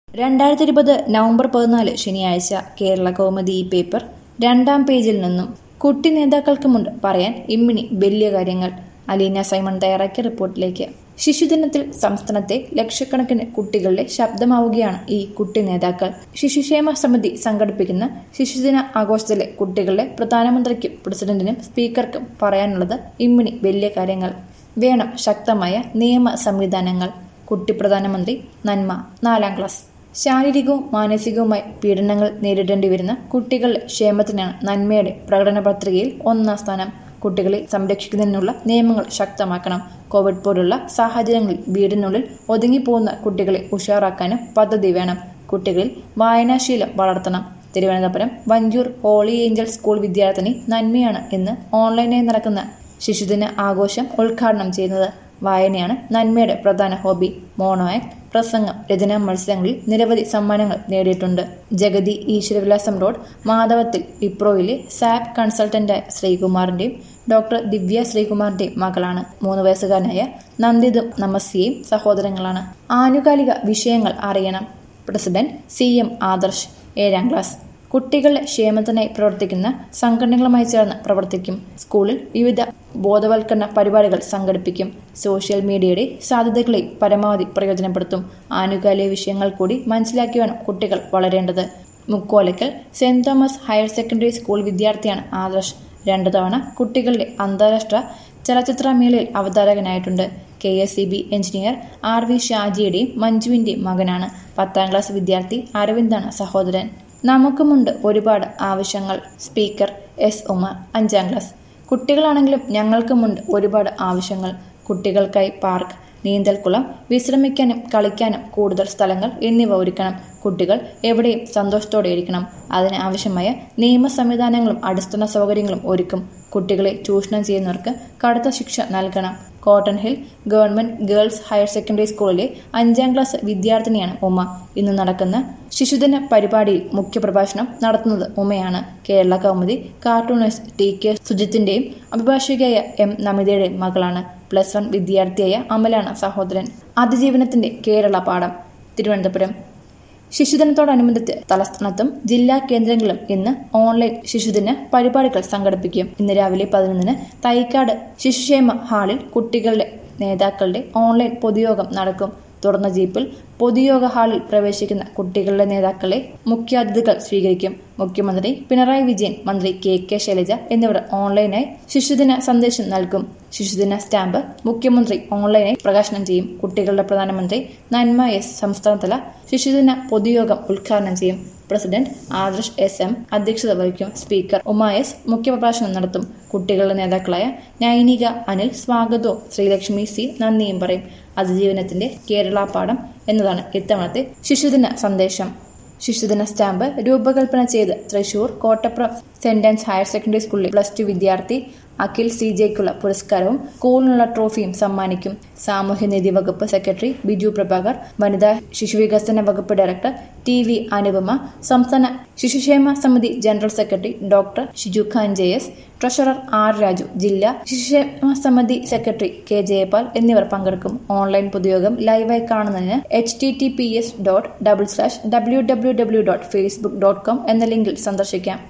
രണ്ടായിരത്തി ഇരുപത് നവംബർ പതിനാല് ശനിയാഴ്ച കേരള കൗമുദി ഈ പേപ്പർ രണ്ടാം പേജിൽ നിന്നും കുട്ടി നേതാക്കൾക്ക് മുണ്ട് പറയാൻ ഇമ്മിണി വലിയ കാര്യങ്ങൾ അലീന സൈമൺ തയ്യാറാക്കിയ റിപ്പോർട്ടിലേക്ക് ശിശുദിനത്തിൽ സംസ്ഥാനത്തെ ലക്ഷക്കണക്കിന് കുട്ടികളുടെ ശബ്ദമാവുകയാണ് ഈ കുട്ടി നേതാക്കൾ ശിശുക്ഷേമ സമിതി സംഘടിപ്പിക്കുന്ന ശിശുദിന ആഘോഷത്തിലെ കുട്ടികളുടെ പ്രധാനമന്ത്രിക്കും പ്രസിഡന്റിനും സ്പീക്കർക്കും പറയാനുള്ളത് ഇമ്മിണി വലിയ കാര്യങ്ങൾ വേണം ശക്തമായ നിയമ സംവിധാനങ്ങൾ കുട്ടി പ്രധാനമന്ത്രി നന്മ നാലാം ക്ലാസ് ശാരീരികവും മാനസികവുമായി പീഡനങ്ങൾ നേരിടേണ്ടി വരുന്ന കുട്ടികളുടെ ക്ഷേമത്തിനാണ് നന്മയുടെ പ്രകടന പത്രികയിൽ ഒന്നാം സ്ഥാനം കുട്ടികളെ സംരക്ഷിക്കുന്നതിനുള്ള നിയമങ്ങൾ ശക്തമാക്കണം കോവിഡ് പോലുള്ള സാഹചര്യങ്ങളിൽ വീടിനുള്ളിൽ ഒതുങ്ങിപ്പോകുന്ന കുട്ടികളെ ഉഷാറാക്കാനും പദ്ധതി വേണം കുട്ടികളിൽ വായനാശീലം വളർത്തണം Thiruvananthapuram Vanchoor holy angel school വിദ്യാർത്ഥിനി നന്മയാണ് ഇന്ന് ഓൺലൈനായി നടക്കുന്ന ശിശുദിന ആഘോഷം ഉദ്ഘാടനം ചെയ്യുന്നത് വായനയാണ് നന്മയുടെ പ്രധാന ഹോബി മോണോ ആക്ട് പ്രസംഗം രചനാ മത്സരങ്ങളിൽ നിരവധി സമ്മാനങ്ങൾ നേടിയിട്ടുണ്ട് ജഗതി ഈശ്വരവിലാസം റോഡ് മാധവത്തിൽ വിപ്രോയിലെ സാപ് കൺസൾട്ടന്റായ ശ്രീകുമാറിന്റെയും ഡോക്ടർ ദിവ്യ ശ്രീകുമാറിന്റെയും മകളാണ് മൂന്ന് വയസ്സുകാരനായ നന്ദിതും നമസ്യയും സഹോദരങ്ങളാണ് ആനുകാലിക വിഷയങ്ങൾ അറിയണം പ്രസിഡന്റ് സി എം ആദർശ് ഏഴാം ക്ലാസ് കുട്ടികളുടെ ക്ഷേമത്തിനായി പ്രവർത്തിക്കുന്ന സംഘടനകളുമായി ചേർന്ന് പ്രവർത്തിക്കും സ്കൂളിൽ വിവിധ ബോധവൽക്കരണ പരിപാടികൾ സംഘടിപ്പിക്കും സോഷ്യൽ മീഡിയയുടെ സാധ്യതകളെ പരമാവധി പ്രയോജനപ്പെടുത്തും ആനുകാലിക വിഷയങ്ങൾ കൂടി മനസ്സിലാക്കി വേണം കുട്ടികൾ വളരേണ്ടത് Mukkolakkal saint Thomas higher secondary school വിദ്യാർത്ഥിയാണ് ആദർശ് രണ്ടു തവണ കുട്ടികളുടെ അന്താരാഷ്ട്ര ചലച്ചിത്രമേളയിൽ അവതാരകനായിട്ടുണ്ട് K S E B engineer R V ഷാജിയുടെയും മഞ്ജുവിന്റെയും മകനാണ് പത്താം ക്ലാസ് വിദ്യാർത്ഥി അരവിന്ദാണ് സഹോദരൻ നമുക്കുമുണ്ട് ഒരുപാട് ആവശ്യങ്ങൾ സ്പീക്കർ എസ് ഉമർ അഞ്ചാം ക്ലാസ് കുട്ടികളാണെങ്കിലും ഞങ്ങൾക്കുമുണ്ട് ഒരുപാട് ആവശ്യങ്ങൾ കുട്ടികൾക്കായി പാർക്ക് നീന്തൽക്കുളം വിശ്രമിക്കാനും കളിക്കാനും കൂടുതൽ സ്ഥലങ്ങൾ എന്നിവ ഒരുക്കണം കുട്ടികൾ എവിടെയും സന്തോഷത്തോടെ ഇരിക്കണം അതിന് ആവശ്യമായ നിയമ സംവിധാനങ്ങളും അടിസ്ഥാന സൗകര്യങ്ങളും ഒരുക്കും കുട്ടികളെ ചൂഷണം ചെയ്യുന്നവർക്ക് കടുത്ത ശിക്ഷ നൽകണം cotton hill government girls higher secondary സ്കൂളിലെ അഞ്ചാം ക്ലാസ് വിദ്യാർത്ഥിനിയാണ് ഉമ ഇന്ന് നടക്കുന്ന ശിശുദിന പരിപാടിയിൽ മുഖ്യപ്രഭാഷണം നടത്തുന്നത് ഉമയാണ് Kerala Kaumudi cartoonist T K സുജിത്തിന്റെയും അഭിഭാഷകയായ എം നമിതയുടെയും മകളാണ് പ്ലസ് വൺ വിദ്യാർത്ഥിയായ അമലാണ് സഹോദരൻ അതിജീവനത്തിന്റെ കേരള പാഠം തിരുവനന്തപുരം ശിശുദിനത്തോടനുബന്ധിച്ച് തലസ്ഥാനത്തും ജില്ലാ കേന്ദ്രങ്ങളിലും ഇന്ന് ഓൺലൈൻ ശിശുദിന പരിപാടികൾ സംഘടിപ്പിക്കും ഇന്ന് രാവിലെ പതിനൊന്നിന് തൈക്കാട് ശിശുക്ഷേമ ഹാളിൽ കുട്ടികളുടെ നേതാക്കളുടെ ഓൺലൈൻ പൊതുയോഗം നടക്കും തുറന്ന ജീപ്പിൽ പൊതുയോഗ ഹാളിൽ പ്രവേശിക്കുന്ന കുട്ടികളുടെ നേതാക്കളെ മുഖ്യാതിഥികൾ സ്വീകരിക്കും മുഖ്യമന്ത്രി പിണറായി വിജയൻ മന്ത്രി കെ കെ ശൈലജ എന്നിവർ ഓൺലൈനായി ശിശുദിന സന്ദേശം നൽകും ശിശുദിന സ്റ്റാമ്പ് മുഖ്യമന്ത്രി ഓൺലൈനായി പ്രകാശനം ചെയ്യും കുട്ടികളുടെ പ്രധാനമന്ത്രി നന്മ എസ് സംസ്ഥാനതല ശിശുദിന പൊതുയോഗം ഉദ്ഘാടനം ചെയ്യും പ്രസിഡന്റ് ആദർശ് എസ് എം അധ്യക്ഷത വഹിക്കും സ്പീക്കർ ഉമായസ് മുഖ്യപ്രഭാഷണം നടത്തും കുട്ടികളുടെ നേതാക്കളായ നൈനിക അനിൽ സ്വാഗതവും ശ്രീലക്ഷ്മി സി നന്ദിയും പറയും അതിജീവനത്തിന്റെ കേരള പാഠം എന്നതാണ് ഇത്തവണത്തെ ശിശുദിന സന്ദേശം ശിശുദിന സ്റ്റാമ്പ് രൂപകൽപ്പന ചെയ്ത് Thrissur Kottappuram saint Ann's higher secondary സ്കൂളിലെ പ്ലസ് ടു വിദ്യാർത്ഥി അഖിൽ സി ജെക്കുള്ള പുരസ്കാരവും സ്കൂളിനുള്ള ട്രോഫിയും സമ്മാനിക്കും സാമൂഹ്യനീതി വകുപ്പ് സെക്രട്ടറി ബിജു പ്രഭാകർ വനിതാ ശിശുവികസന വകുപ്പ് ഡയറക്ടർ ടി വി അനുപമ സംസ്ഥാന ശിശുക്ഷേമ സമിതി general secretary doctor Shiju Khan J S treasurer R Raju ജില്ലാ ശിശുക്ഷേമ സമിതി സെക്രട്ടറി കെ ജയപാൽ എന്നിവർ പങ്കെടുക്കും ഓൺലൈൻ പൊതുയോഗം ലൈവായി കാണുന്നതിന് H T T P S dot double slash W W W dot facebook dot com എന്ന ലിങ്കിൽ സന്ദർശിക്കാം